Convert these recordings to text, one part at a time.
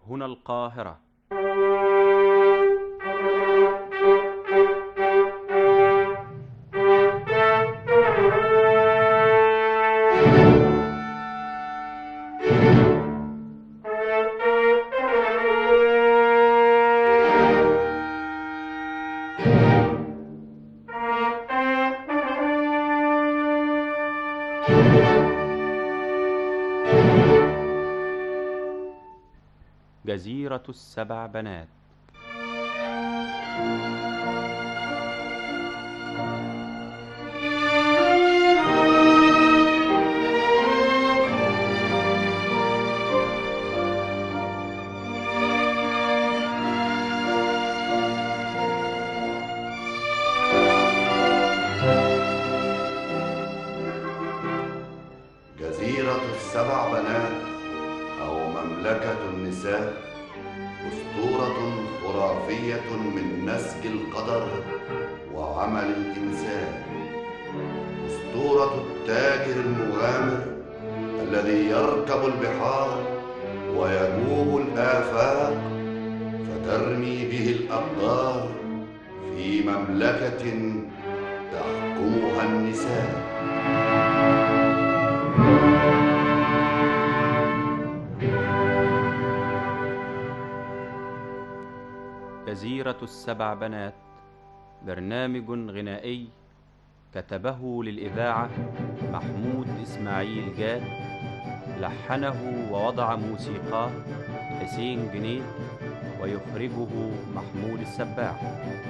هنا القاهرة جزيرة السبع بنات جزيرة السبع بنات أو مملكة النساء أسطورة خرافية من نسج القدر وعمل الإنسان أسطورة التاجر المغامر الذي يركب البحار ويجوب الآفاق فترمي به الأقدار في مملكة تحكمها النساء جزيرة السبع بنات برنامج غنائي كتبه للإذاعة محمود إسماعيل جاد لحنه ووضع موسيقاه حسين جنيد ويخرجه محمود السباع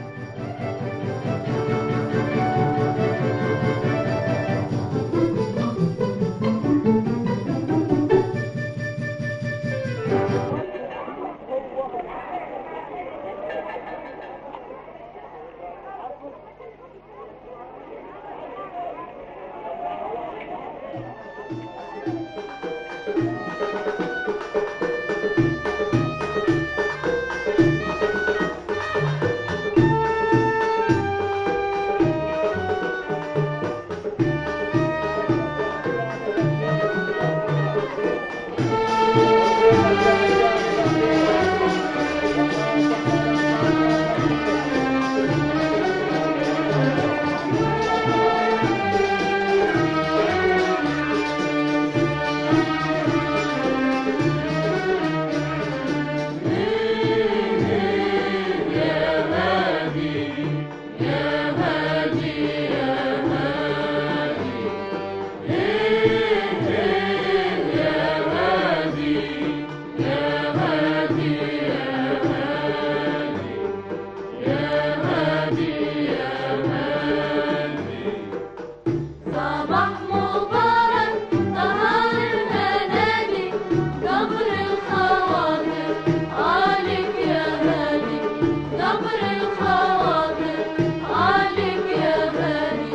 صباح مبارك نهار المنادي جبر الخواطر عليك يا هادي جبر الخواطر عليك يا هادي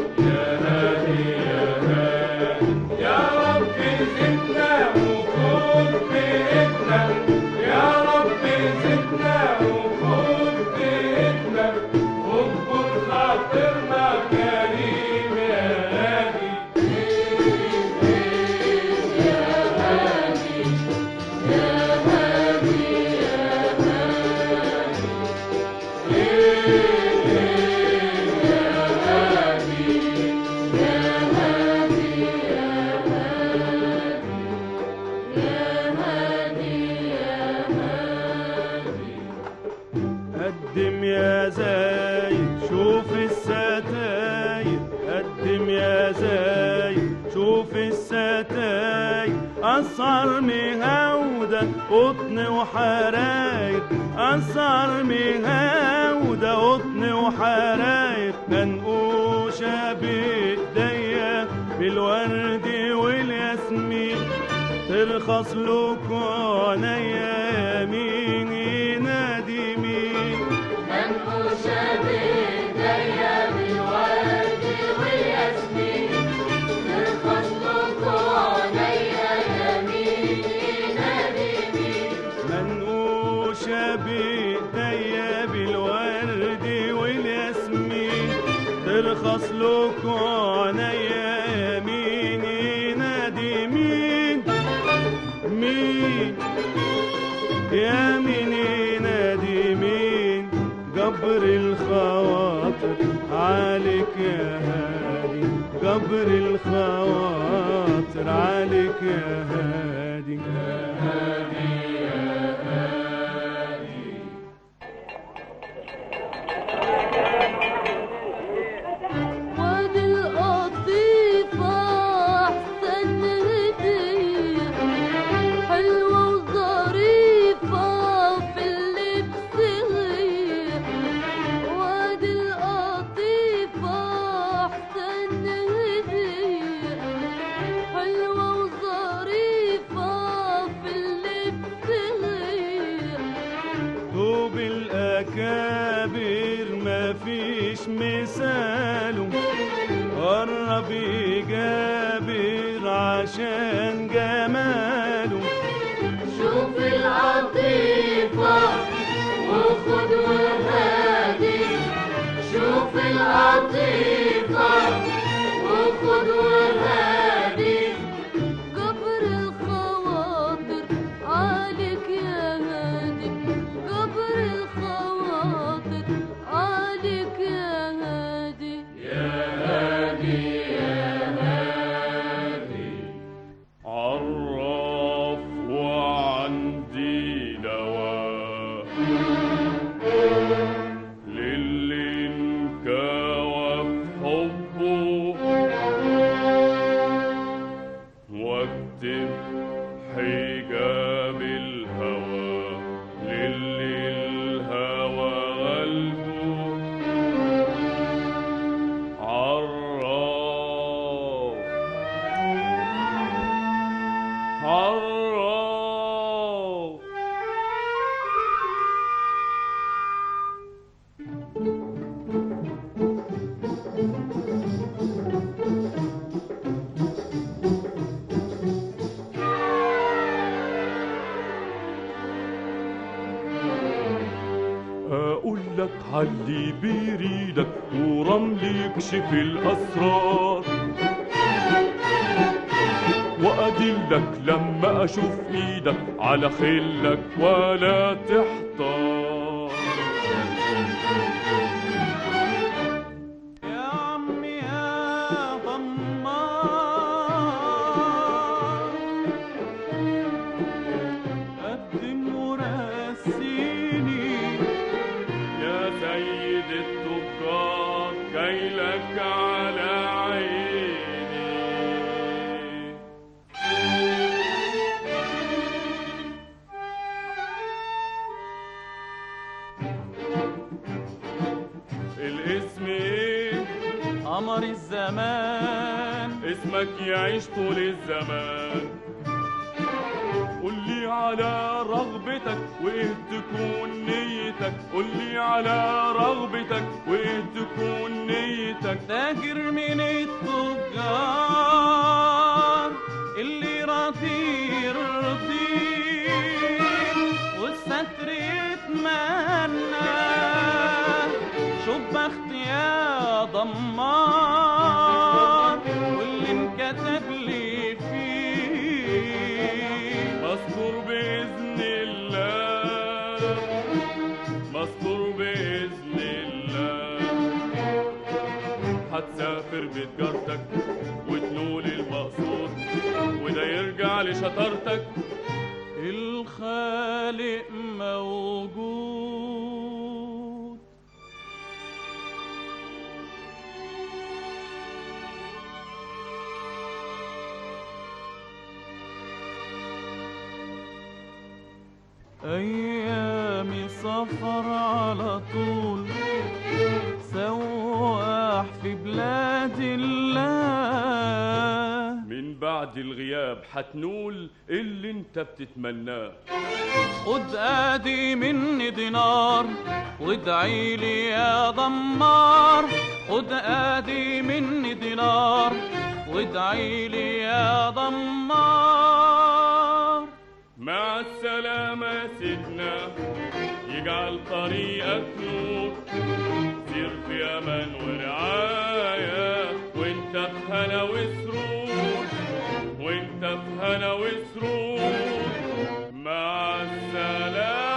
يا رب زدنا وخذ بإيدنا يا رب زدنا وخذ بإيدنا واكبر خاطرنا كريم يا هادي قدم يا زايد شوف الستاير قدم يا زايد شوف الستاير أسعار مهودة قطن وحراير أسعار مهودة قطن وحراير منقوشة بإيديا بالورد والياسمين ترخص لكم عينيا يمين ينادي مين منقوشة بإيديا بالورد والياسمين ترخص لكم عينيا يمين ينادي مين منقوشة بإيديا بالورد والياسمين ترخص لكم عينيا يمين ينادي مين مين يا يا مين ينادي مين جبر الخواطر عليك يا هادي جبر الخواطر عليك يا هادي يا هادي يا هادي وادي القطيفة أحسن هدية حلوة وظريفة في اللبس هي وادي القطيفة أحسن هدية حلوة وظريفة في اللبس هي توب الأكابر مفيش مثاله قرب يجابر عشان جماله شوف العطيفة وخد وهادي شوف العطيفة وخد وهادي جبر الخواطر عليك يا هادي جبر الخواطر عليك يا هادي عرف وعندي دواء للي انكوى في حبه واكتب حجاب الهوى للي الهوى غلبه عرف عرف اقول لك علي بيريدك ورملي يكشف الاسرار وأدلك لما أشوف إيدك على خلك ولا تحتار يا عمي يا ضمار قدم وراسيني يا سيد التجار كيلك على عيني الاسم ايه قمر الزمان اسمك يعيش طول الزمان قولي على رغبتك وايه تكون نيتك قولي على رغبتك وايه تكون نيتك تاجر من التجار اللي راضي يرضيه والستر يتمنى شوف بختي يا ضمار واللي انكتب لي فيه مذكور بإذن الله مذكور بإذن الله هتسافر بتجارتك وتنول المقصود وده يرجع لشطارتك الخالق موجود أيامي سفر على طول سواح في بلاد الله من بعد الغياب حتنول اللي انت بتتمناه خد ادي مني دينار وادعي لي يا ضمار خد ادي مني دينار وادعي لي يا ضمار مع السلامة سيدنا يجعل طريقك نور سير في أمان ورعاية وانت في هنا وسرور وانت في هنا وسرور مع السلامة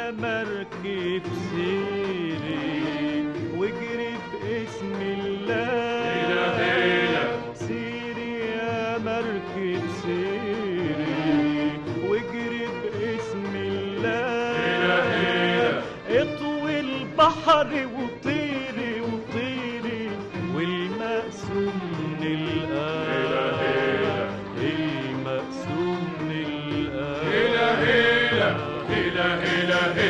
يا مركب سيري واجري باسم الله سيري يا مركب سيري واجري باسم الله اطوي البحر وطيري وطيري والمقسوم نلقاه المقسوم نلقاه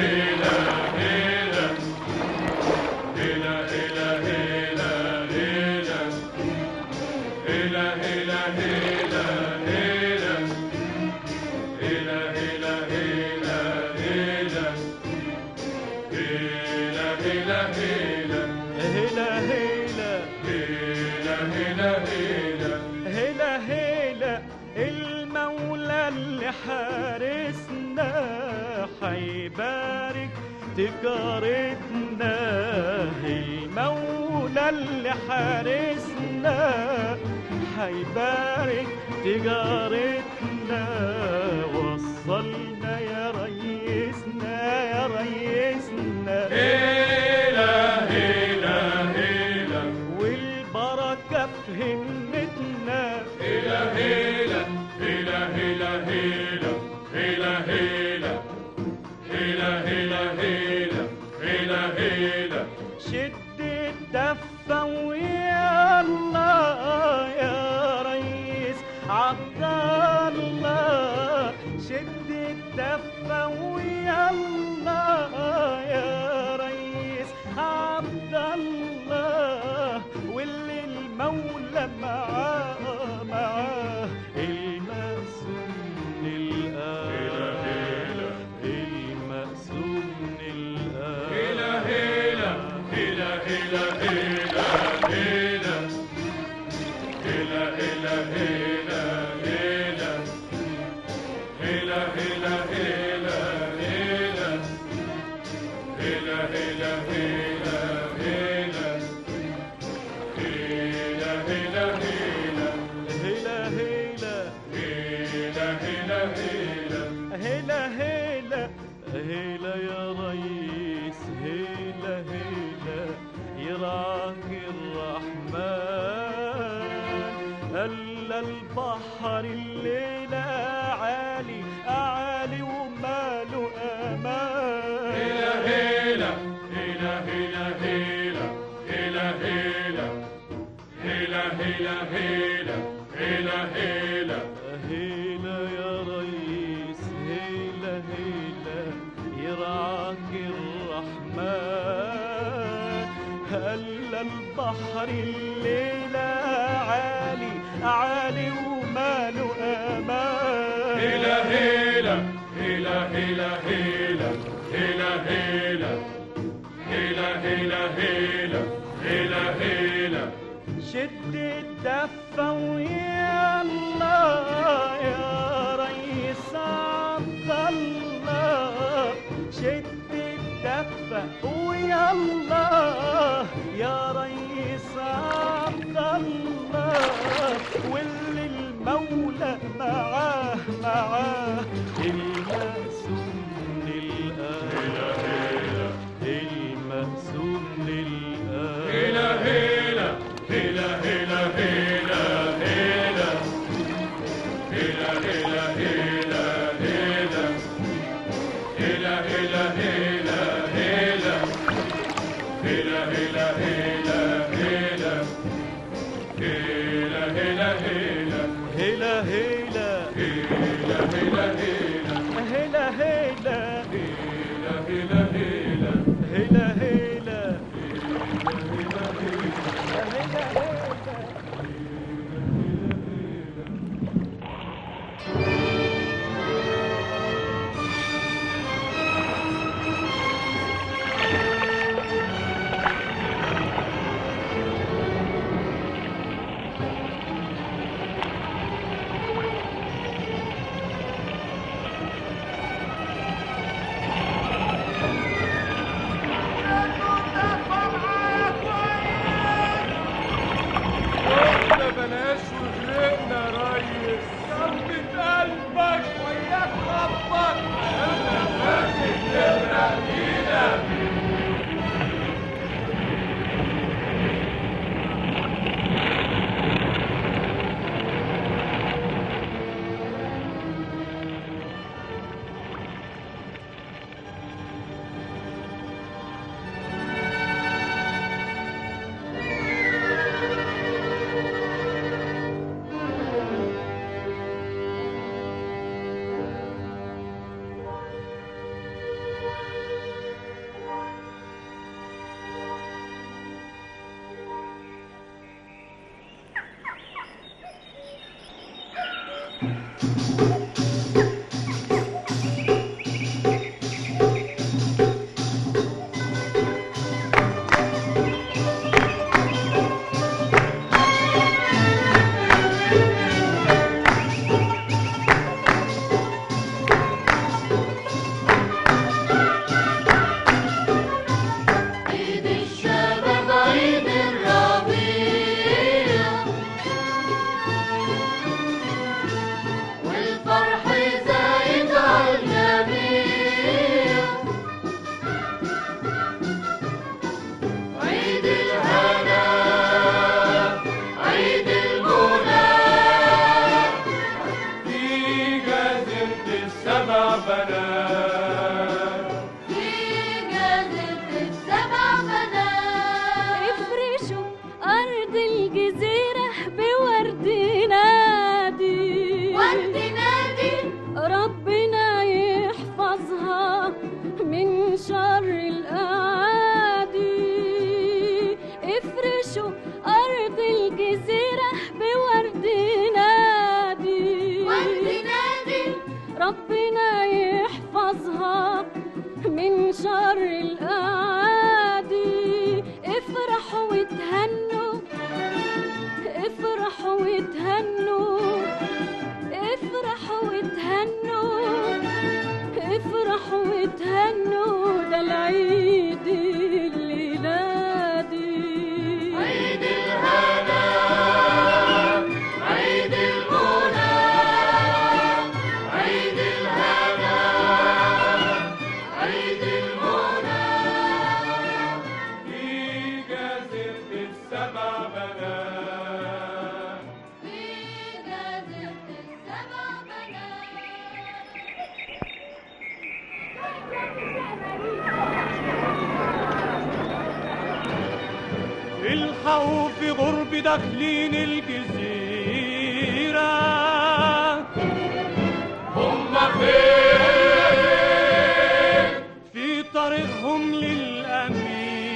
هلا هلا هلا هلا المولى اللي حارسنا حيبارك تجارتنا المولى اللي حارسنا حيبارك تجارتنا وصلنا يا ريسنا يا ريسنا والبركة في همتنا شد الدفة ويلا يا ريس عبد الله شد الدفة ويلا يا ريس عبد الله واللي المولى معاه معاه المقسوم نلقاه المقسوم نلقاه هلا هلا هلا هلا هلا يا ريس هلا هلا يراك الرحمن هلا البحر الليلة عالي عالي وماله أمان هيلا يا ريس هيلا هيلا يرعاك الرحمن هلا البحر الليلة عالي عالي وماله أمان هيلا هيلا هيلا هيلا هيلا هيلا هيلا هيلا هيلا هيلا هيلا هيلا شد الدفة ويلا يا ريس عبد الله شد الدفة ويلا يا ريس عبد الله واللي المولى معاه معاه المقسوم نلقاه المقسوم نلقاه هلا هلا هلا هلا هلا هلا هلا عيد الشباب عيد الربيع والفرح زايد على الجميع عيد الهنا عيد المنى في جزيرة السبع بنات في جزيرة السبع بنات افرشوا أرض الجزيرة بورد نادي ورد نادي ربنا يحفظها من شر الأعادي افرشوا أرض الجزيرة بورد نادي ورد نادي ربنا يحفظها من شر الأعادي افرحوا وتهنوا افرحوا وتهنوا افرحوا وتهنوا افرحوا وتهنوا ده العيد اللي نادي عيد الهنا عيد المنى عيد الهنا عيد المنى في جزيرة السبع بنات في جزيرة السبع بنات الحقوا في غرب داخلين الجزيرة هم فين في طريقهم للأميرة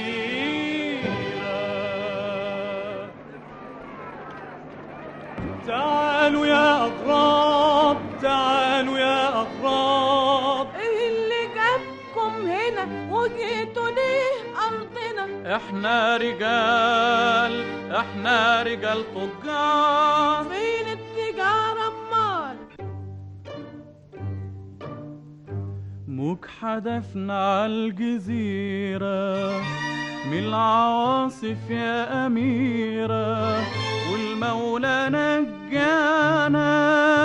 تعالوا يا أغراب تعالوا يا أغراب ايه اللي جابكم هنا وجيتوا ليه ارضنا احنا رجال احنا رجال تجار فين التجارة امال موج حدفنا على الجزيرة من العواصف يا أميرة والمولى نجانا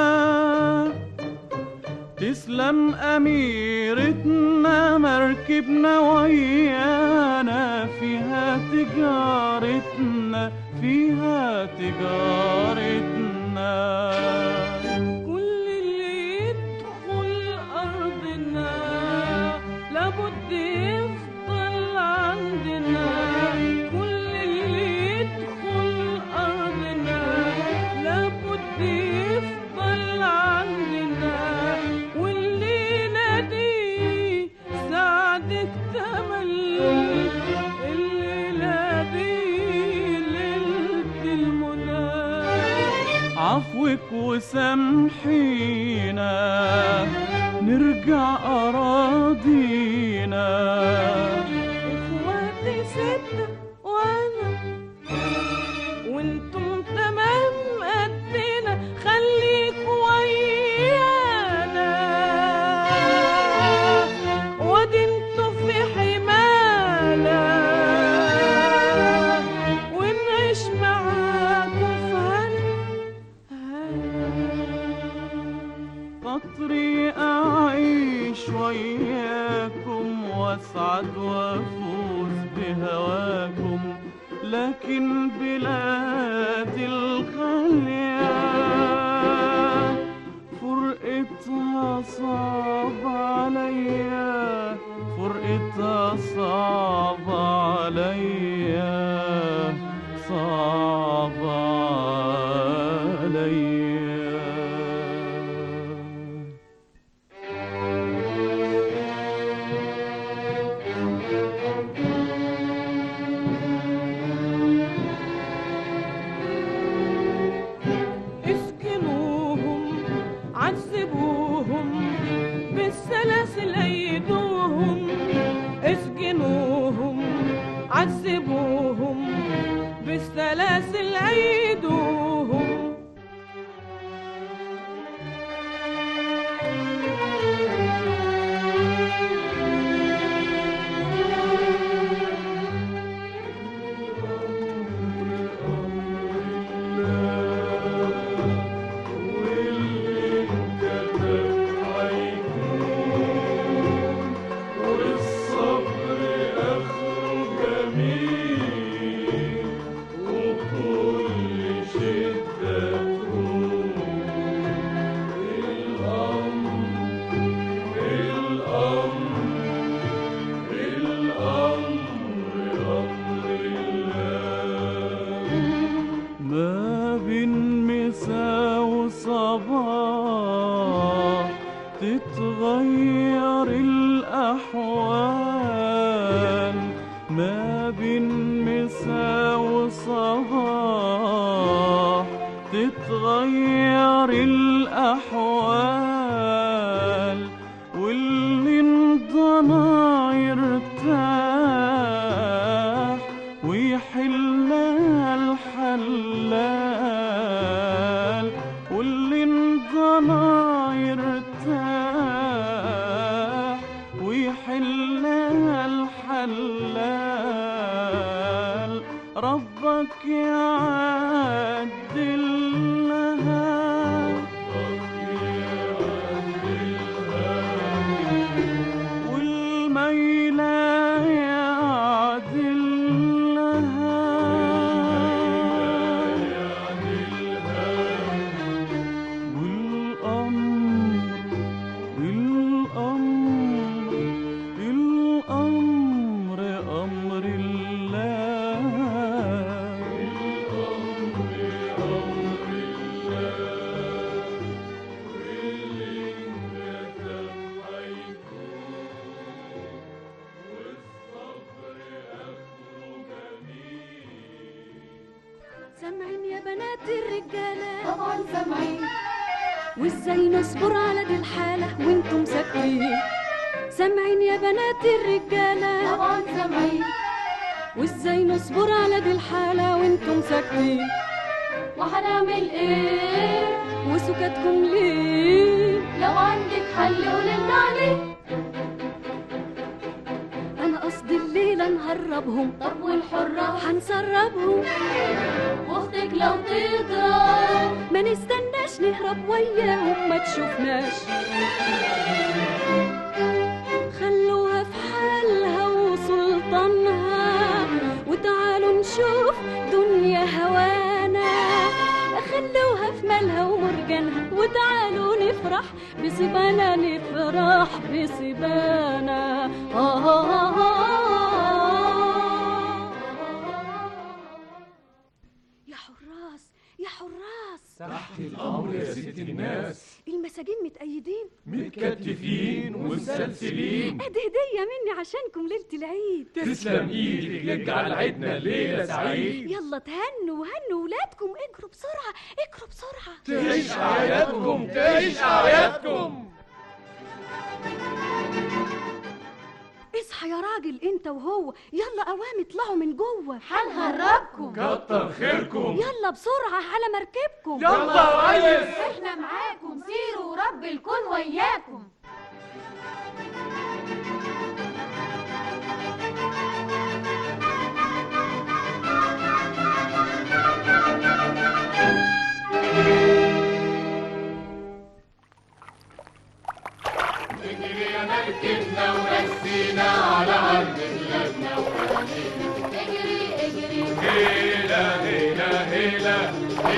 تسلم أميرتنا مركبنا ويانا فيها تجارتنا فيها تجارتنا كل اللي يدخل أرضنا لابد يفضل عندنا كل اللي يدخل أرضنا لابد يفضل عندنا والليلة دي سعدك تمل الليلة دي ليلة المنى عفوك وسامحينا نرجع أراضينا اخواتي ستة وانا وانتم تمام قدنا خليكوا ويانا وادي انتوا في حمانا ونعيش معاكوا في هنا خاطري أعيش وياكم وأسعد وأفوز بهواكم لكن بلاد الخالية فرقتها صعب عليا فرقتها صعب عليا صعب عليا تتغير الأحوال ما بين مساء وصباح تتغير الأحوال واللي انضنى يرتاح ويحلها الحلال واللي انضنى يرتاح ويحلها الحلال ربك يعدلها والميلة يعدلها والأمر والأمر الأمر أمر الله سامعين يا بنات الرجالة طبعا سامعين وازاي نصبر على دي الحالة وانتم ساكتين سامعين يا بنات الرجالة طبعا سامعين وازاي نصبر على دي الحالة وانتم ساكتين وهنعمل ايه وسكتكم ليه لو عندك حل قولنا عليه انا قصدي الليلة نهربهم طب والحرة هنسربهم واختك لو تضرب ما نستناش نهرب وياهم ما تشوفناش خلوها في حالها وسلطانها وتعالوا نشوف دنيا هوانا خلوها في مالها ومرجانها وتعالوا نفرح بسبانا نفرح بسبانا آه آه آه آه. يا حراس يا حراس تحت الأمر يا ست الناس المساجين متأيدين متكتفين ومسلسلين ادي هدية مني عشانكم ليلة العيد تسلم ايدك يجعل عيدنا ليلة سعيد يلا تهنوا وهنوا ولادكم اجروا بسرعة اجروا بسرعة تعيش أعيادكم تعيش أعيادكم اصحى يا راجل انت وهو يلا قوام اطلعوا من جوه هنهربكم كتر خيركم يلا بسرعة على مركبكم يلا يا ريس احنا معاكم سيروا ورب الكون وياكم اجري اجري هيلا هيلا هيلا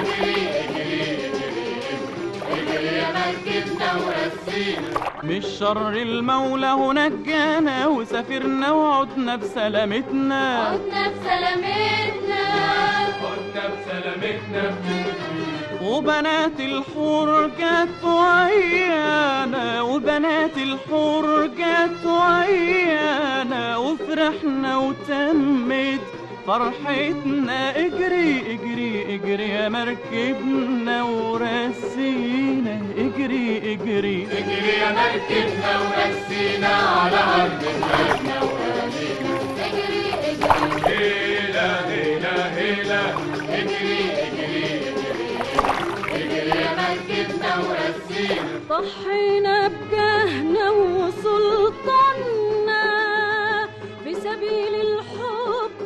اجري يا مركبنا ورسينا مش شر المولى ونجانا وسافرنا وعدنا بسلامتنا عدنا بسلامتنا خدنا بسلامتنا وبنات الحور جت وعيانا وبنات الحور جت وعيانا وفرحنا وتمت فرحتنا اجري اجري اجري يا مركبنا ورسينا اجري اجري اجري يا مركبنا ورسينا على أرض بلادنا اجري اجري هيلا هيلا هيلا اجري اجري اجري يا مركبنا ورسينا ضحينا بجهنا وسلطاننا في سبيل الحب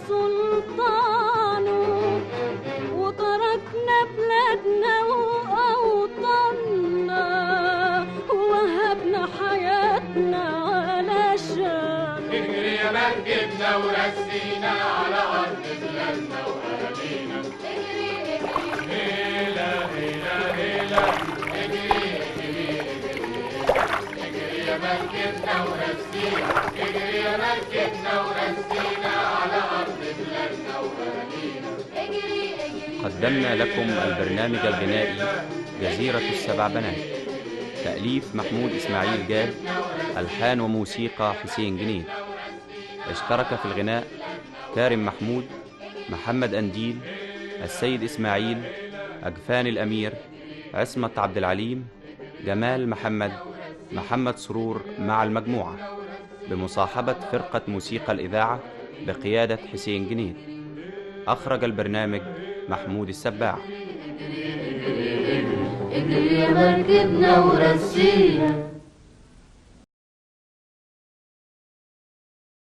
وسلطانه وتركنا بلادنا وأوطاننا ووهبنا حياتنا علشان اجري يا مركبنا ورسينا على أرض بلادنا وأهالينا اجري اجري هيلا هيلا هيلا اجري اجري اجري يا مركبنا ورسينا اجري يا مركبنا ورسينا على أرض بلادنا وأهالينا اجري اجري قدمنا لكم البرنامج الغنائي جزيرة السبع بنات تأليف محمود إسماعيل جاد ألحان وموسيقى حسين جنيد اشترك في الغناء كارم محمود محمد أنديل السيد إسماعيل أجفان الأمير عصمة عبد العليم جمال محمد محمد سرور مع المجموعة بمصاحبة فرقة موسيقى الإذاعة بقيادة حسين جنيد أخرج البرنامج محمود السباع اجري يا مركبنا ورسينا